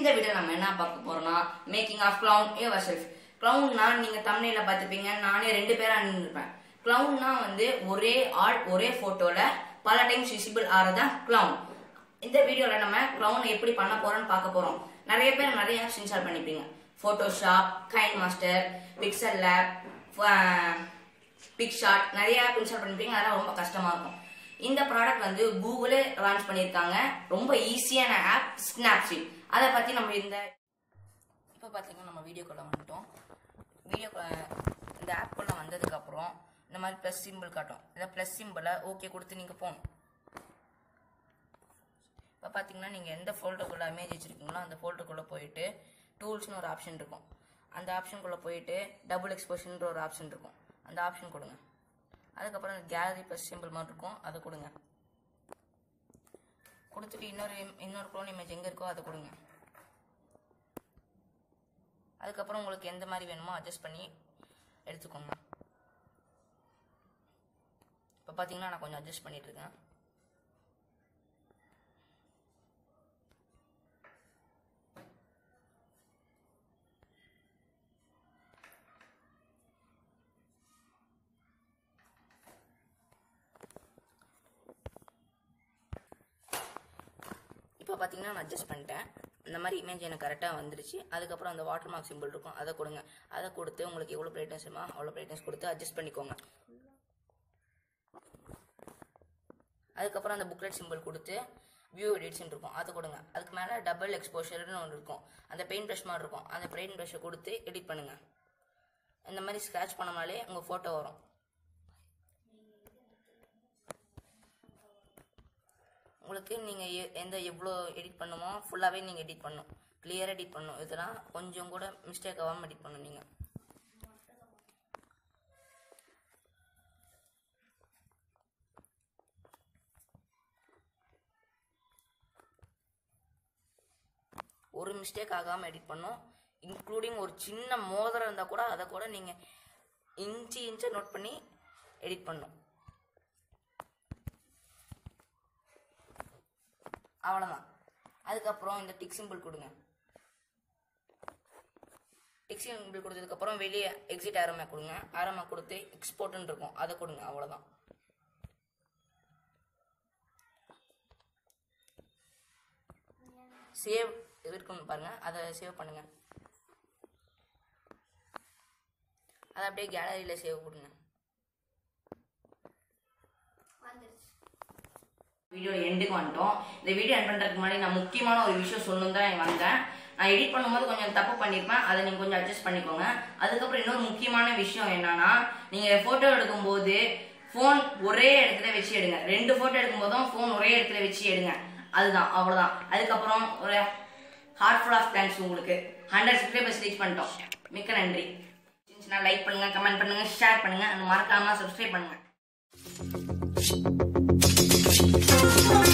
இந்த வீடியோ நம்ம என்ன பார்க்க போறோம்னா making of clown yourself கிளவுன்னா நீங்க தமிழ்ல பார்த்துப்பீங்க நானே ரெண்டு பேரா நின்றுப்பேன் கிளவுன்னா வந்து ஒரே ஆள் ஒரே போட்டோல பல டைம்ஸ் விசிபிள் ஆறதா கிளவுன் இந்த வீடியோல நம்ம கிளவுன் எப்படி பண்ண போறோம்னு பார்க்க போறோம் நிறைய பேர் நிறைய ஆப்ஸ் இன்ஸ்டால் பண்ணிப்பீங்க Photoshop KineMaster Pixel Lab PicShot நிறைய ஆப் இன்ஸ்டால் பண்ணிருப்பீங்க அதெல்லாம் ரொம்ப கஷ்டமா இருக்கும் இந்த ப்ராடக்ட் வந்து கூகுளே லான்ச் பண்ணியிருக்காங்க ரொம்ப ஈஸியான ஆப் ஸ்னாப்சீட் அதை பத்தி நம்ம இந்த இப்போ பார்த்தீங்கன்னா நம்ம வீடியோக்குள்ள வந்துட்டோம் வீடியோக்குள்ள இந்த ஆப்குள்ள வந்ததுக்கு அப்புறம் இந்த மாதிரி ப்ளஸ் சிம்பிள் காட்டும் இந்த ப்ளஸ் சிம்பிளை ஓகே கொடுத்து நீங்கள் போகணும் இப்போ பார்த்தீங்கன்னா நீங்கள் எந்த ஃபோல்டருக்குள்ள இமேஜ் வச்சிருக்கீங்களோ அந்த ஃபோல்டருக்குள்ளே போயிட்டு டூல்ஸ்னு ஒரு ஆப்ஷன் இருக்கும் அந்த ஆப்ஷனுக்குள்ளே போயிட்டு டபுள் எக்ஸ்போஷன்ற ஒரு ஆப்ஷன் இருக்கும் அந்த ஆப்ஷன் கொடுங்க அதுக்கப்புறம் இந்த கேலரி ப்ளஸ் சிம்பிள் மாதிரி இருக்கும் அதை கொடுங்க கொடுத்துட்டு இன்னொரு im- இன்னொரு க்ளோன் இமேஜ் எங்கே இருக்கோ அதை கொடுங்க அதுக்கப்புறம் உங்களுக்கு எந்த மாதிரி வேணுமோ அட்ஜஸ்ட் பண்ணி எடுத்துக்கோங்க இப்போ பார்த்தீங்கன்னா நான் கொஞ்சம் அட்ஜஸ்ட் பண்ணிட்டு இருக்கேன் இப்போ பார்த்தீங்கன்னா நான் அட்ஜஸ்ட் பண்ணிட்டேன் இந்த மாதிரி இமேஜ் எனக்கு கரெக்டாக வந்துருச்சு அதுக்கப்புறம் அந்த வாட்டர் மார்க் சிம்பிள் இருக்கும் அதை கொடுங்க அதை கொடுத்து உங்களுக்கு எவ்வளோ பிரைட்னஸ் வேணுமோ அவ்வளோ பிரைட்னஸ் கொடுத்து அட்ஜஸ்ட் பண்ணிக்கோங்க அதுக்கப்புறம் அந்த புக்லெட் சிம்பிள் கொடுத்து வியூ எடிட்ஸ்னு இருக்கும் அதை கொடுங்க அதுக்கு மேலே டபுள் எக்ஸ்போஷர்னு ஒன்று இருக்கும் அந்த பெயிண்ட் ப்ரஷ் மாதிரி இருக்கும் அந்த பெயிண்ட் ப்ரஷ்ஷை கொடுத்து எடிட் பண்ணுங்கள் இந்த மாதிரி ஸ்க்ராட்ச் பண்ணோம்னாலே உங்கள் ஃபோட்டோ வரும் உங்களுக்கு நீங்கள் எந்த எவ்வளோ எடிட் பண்ணுமோ ஃபுல்லாகவே நீங்கள் எடிட் பண்ணணும் கிளியராக எடிட் பண்ணணும் இதெல்லாம் கொஞ்சம் கூட மிஸ்டேக் ஆகாமல் எடிட் பண்ணணும் நீங்கள் ஒரு மிஸ்டேக் ஆகாமல் எடிட் பண்ணும் இன்க்ளூடிங் ஒரு சின்ன மோதிரம் இருந்தால் கூட அதை கூட நீங்கள் இன்ச்சு இன்ச்சை நோட் பண்ணி எடிட் பண்ணும் அவ்வளோதான் அதுக்கப்புறம் இந்த டிக் சிம்பிள் கொடுங்க டிக் சிம்பிள் கொடுத்ததுக்கப்புறம் வெளியே எக்ஸிட் ஆரமாக கொடுங்க ஆரமாக கொடுத்து எக்ஸ்போர்ட்னு இருக்கும் அதை கொடுங்க அவ்வளோதான் சேவ் இருக்குன்னு பாருங்க அதை சேவ் பண்ணுங்க அதை அப்படியே கேலரியில் சேவ் கொடுங்க வீடியோ எண்டுக்கு வந்துட்டோம் இந்த வீடியோ எண்ட் பண்ணுறதுக்கு முன்னாடி நான் முக்கியமான ஒரு விஷயம் சொல்லணும் தான் வந்தேன் நான் எடிட் பண்ணும்போது கொஞ்சம் தப்பு பண்ணியிருப்பேன் அதை நீங்கள் கொஞ்சம் அட்ஜஸ்ட் பண்ணிக்கோங்க அதுக்கப்புறம் இன்னொரு முக்கியமான விஷயம் என்னன்னா நீங்கள் ஃபோட்டோ எடுக்கும்போது ஃபோன் ஒரே இடத்துல வச்சு எடுங்க ரெண்டு ஃபோட்டோ எடுக்கும்போதும் ஃபோன் ஒரே இடத்துல வச்சு எடுங்க அதுதான் அவ்வளோதான் அதுக்கப்புறம் ஒரு ஹார்ட்ஃபுல் ஆஃப் தேங்க்ஸ் உங்களுக்கு ஹண்ட்ரட் சப்ஸ்கிரைபர்ஸ் ரீச் பண்ணிட்டோம் மிக்க நன்றி லைக் பண்ணுங்க கமெண்ட் பண்ணுங்க ஷேர் பண்ணுங்க மறக்காம சப்ஸ்கிரைப் பண்ணுங்க